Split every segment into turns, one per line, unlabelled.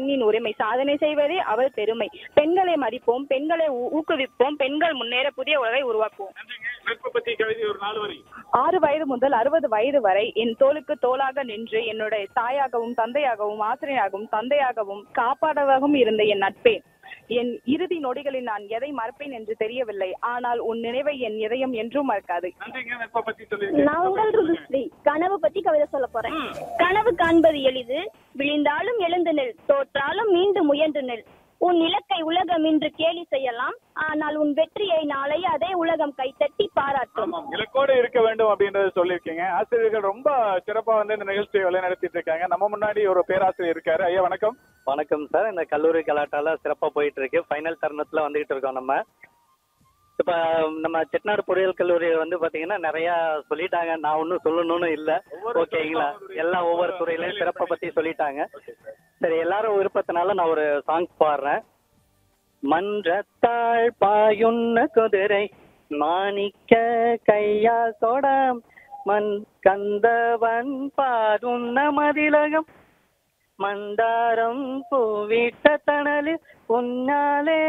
பெண்ணின் உரிமை சாதனை செய்வதே அவள் பெருமை பெண்களை மதிப்போம் பெண்களை ஊ- ஊக்குவிப்போம் பெண்கள் முன்னேற புதிய உலகை உருவாக்குவோம்
நன்றிங்க நட்பு பத்தி கவிதை ஒரு நாலு வரி
ஆறு வயது முதல் அறுபது வயது வரை என் தோளுக்கு தோளாக நின்று என்னுடைய தாயாகவும் தந்தையாகவும் ஆசிரியராகவும் தந்தையாகவும் காப்பாடவாகவும் இருந்த என் நட்பே என் இறுதி நொடிகளில் நான் எதை மறப்பேன் என்று தெரியவில்லை ஆனால் உன் நினைவை என் இதயம் என்றும் மறக்காது
நன்றிங்க நட்பை பத்தி
நான் உங்கள்
சொல்லி
ருதுஸ்ரீ கனவு பத்தி கவிதை சொல்ல போறேன் கனவு காண்பது எளிது விழுந்தாலும் எழுந்து நெல் தோற்றாலும் மீண்டும் முயன்று நெல் உன் இலக்கை உலகம் இன்று கேலி செய்யலாம் ஆனால் உன் வெற்றியை நாளை அதே உலகம் கைத்தட்டி பாராட்டும்
ஆமாம் இலக்கோடு இருக்க வேண்டும் அப்படின்றத சொல்லியிருக்கீங்க ஆசிரியர்கள் ரொம்ப சிறப்பா வந்து இந்த நிகழ்ச்சியை வழிநடத்திட்டு இருக்காங்க நம்ம முன்னாடி ஒரு பேராசிரியர் இருக்காரு ஐயா வணக்கம்
வணக்கம் சார் இந்த கல்லூரி கலாட்டால சிறப்பா போயிட்டு இருக்கு ஃபைனல் தருணத்துல வந்துகிட்டு இருக்கோம் நம்ம இப்ப நம்ம செட்டிநாடு பொறியியல் கல்லூரி வந்து பாத்தீங்கன்னா நிறைய சொல்லிட்டாங்க நான் ஒன்றும் சொல்லணும்னு இல்ல ஓகேங்களா எல்லாம் ஒவ்வொரு துறையிலையும் சிறப்பை பத்தி சொல்லிட்டாங்க சரி எல்லாரும் விருப்பத்தினால நான் ஒரு சாங்ஸ் பாடுறேன் மன்றத்தாள் பாயுன்ன குதிரை மாணிக்க கையா சொடம் மண் கந்தவன் பாதுன்ன மதிலகம் மந்தாரம் பூவிட்ட தணலில் உன்னாலே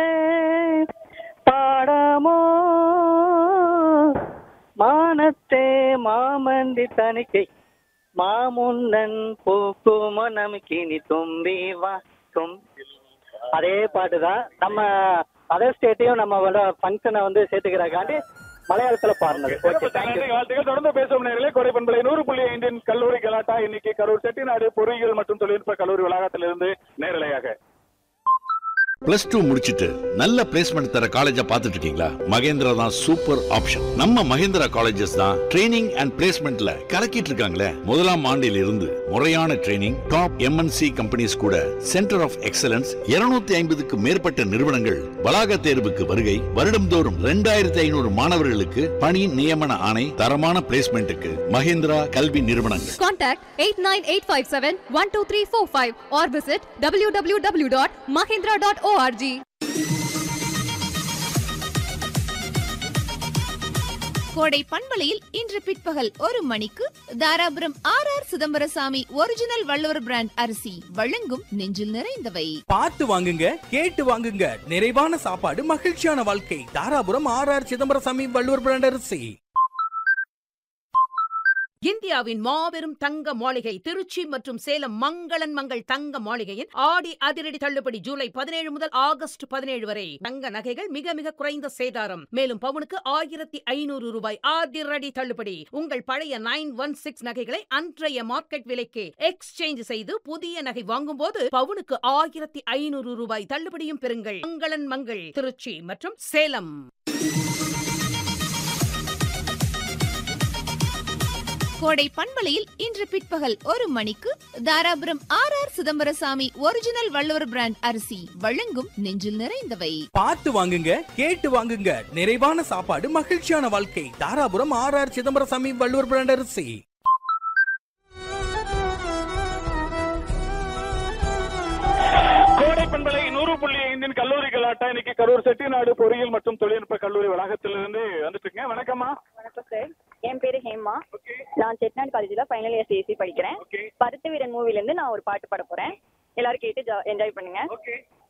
பாடாமோ மானத்தே மாமந்தி தணிக்கை மாமுன்னன் பூக்குமோ நமக்கினி தும்பி வா தும்பி அதே பாட்டு தான் நம்ம அதர் ஸ்டேட்டையும் நம்ம வந்து ஃபங்க்ஷனை வந்து சேர்த்துக்கிறக்காண்டி மலையாளத்துல பாடினது ஓகே
சிறப்பு
தேங்க்யூ
நன்றி வாழ்த்துக்கள் தொடர்ந்து பேசும் நேர்களே கோடை பண்பலை நூறு புள்ளி ஐந்தின் கல்லூரி கலாட்டா இன்னைக்கு கரூர் செட்டிநாடு பொறியியல் மற்றும் தொழில்நுட்ப கல்லூரி வளாகத்திலிருந்து நேரலையாக
பிளஸ் டூ முடிச்சிட்டு நல்ல பிளேஸ்மெண்ட் தர காலேஜா பார்த்துட்டு இருக்கீங்களா மகேந்திரா தான் சூப்பர் ஆப்ஷன் நம்ம மகேந்திரா காலேஜஸ் தான் ட்ரைனிங் அண்ட் பிளேஸ்மெண்ட்ல கலக்கிட்டு இருக்காங்களே முதலாம் ஆண்டில் இருந்து முறையான ட்ரைனிங் டாப் எம்என்சி கம்பெனிஸ் கூட சென்டர் ஆஃப் எக்ஸலன்ஸ் 250 ஐம்பதுக்கு மேற்பட்ட நிறுவனங்கள் வளாக தேர்வுக்கு வருகை வருடம்தோறும் ரெண்டாயிரத்தி ஐநூறு மாணவர்களுக்கு பணி நியமன ஆணை தரமான பிளேஸ்மெண்ட்டுக்கு மகேந்திரா கல்வி நிறுவனங்கள்
Contact 89857-12345 or visit www.mahindra.org.
கோடை பண்பலையில் இன்று பிற்பகல் ஒரு மணிக்கு Dharapuram R R Chidambarasamy original Valluvar brand அரிசி வழங்கும் நெஞ்சில் நிறைந்தவை
பார்த்து வாங்குங்க கேட்டு வாங்குங்க நிறைவான சாப்பாடு மகிழ்ச்சியான வாழ்க்கை Dharapuram R R Chidambarasamy Valluvar brand அரிசி
இந்தியாவின் மாபெரும் தங்க மாளிகை திருச்சி மற்றும் சேலம் மங்களன் மங்கள் தங்க மாளிகையின் ஆடி அதிரடி தள்ளுபடி ஜூலை பதினேழு முதல் ஆகஸ்ட் பதினேழு வரை தங்க நகைகள் மிக மிக குறைந்த சேதாரம் மேலும் பவுனுக்கு ஆயிரத்தி ஐநூறு ரூபாய் அதிரடி தள்ளுபடி உங்கள் பழைய நைன் ஒன் சிக்ஸ் நகைகளை அன்றைய மார்க்கெட் விலைக்கு எக்ஸ்சேஞ்ச் செய்து புதிய நகை வாங்கும்போது பவுனுக்கு ஆயிரத்தி ஐநூறு ரூபாய் தள்ளுபடியும் பெறுங்கள் மங்களன் மங்கள் திருச்சி மற்றும் சேலம்
கோடை பண்பலையில் இன்று பிற்பகல் ஒரு மணிக்கு Dharapuram R R Chidambarasamy original Valluvar brand அரிசி வழங்கும் நெஞ்சில் நிறைந்தவை
பார்த்து வாங்குங்க கேட்டு வாங்குங்க நிறைவான சாப்பாடு மகிழ்ச்சியான வாழ்க்கை Dharapuram R R Chidambarasamy Valluvar brand அரிசி
கோடை பண்பலை நூறு புள்ளி ஐந்தின் கல்லூரி கலாட்டா இன்னைக்கு கரூர் செட்டிநாடு பொறியியல் மற்றும் தொழில்நுட்ப கல்லூரி வளாகத்திலிருந்து வந்துட்டு இருக்கேன் வணக்கம்மா
வணக்கம் சார் என் பேரு ஹேமா
ஓகே
நான் செட்நாடு காலேஜ்ல ஃபைனல் இயர் சிஎஸ்சி படிக்கிறேன்
ஓகே
பருத்து வீரன் மூவில இருந்து நான் ஒரு பாட்டு பாட போறேன் எல்லாரும் கேட்டு என்ஜாய் பண்ணுங்க
ஓகே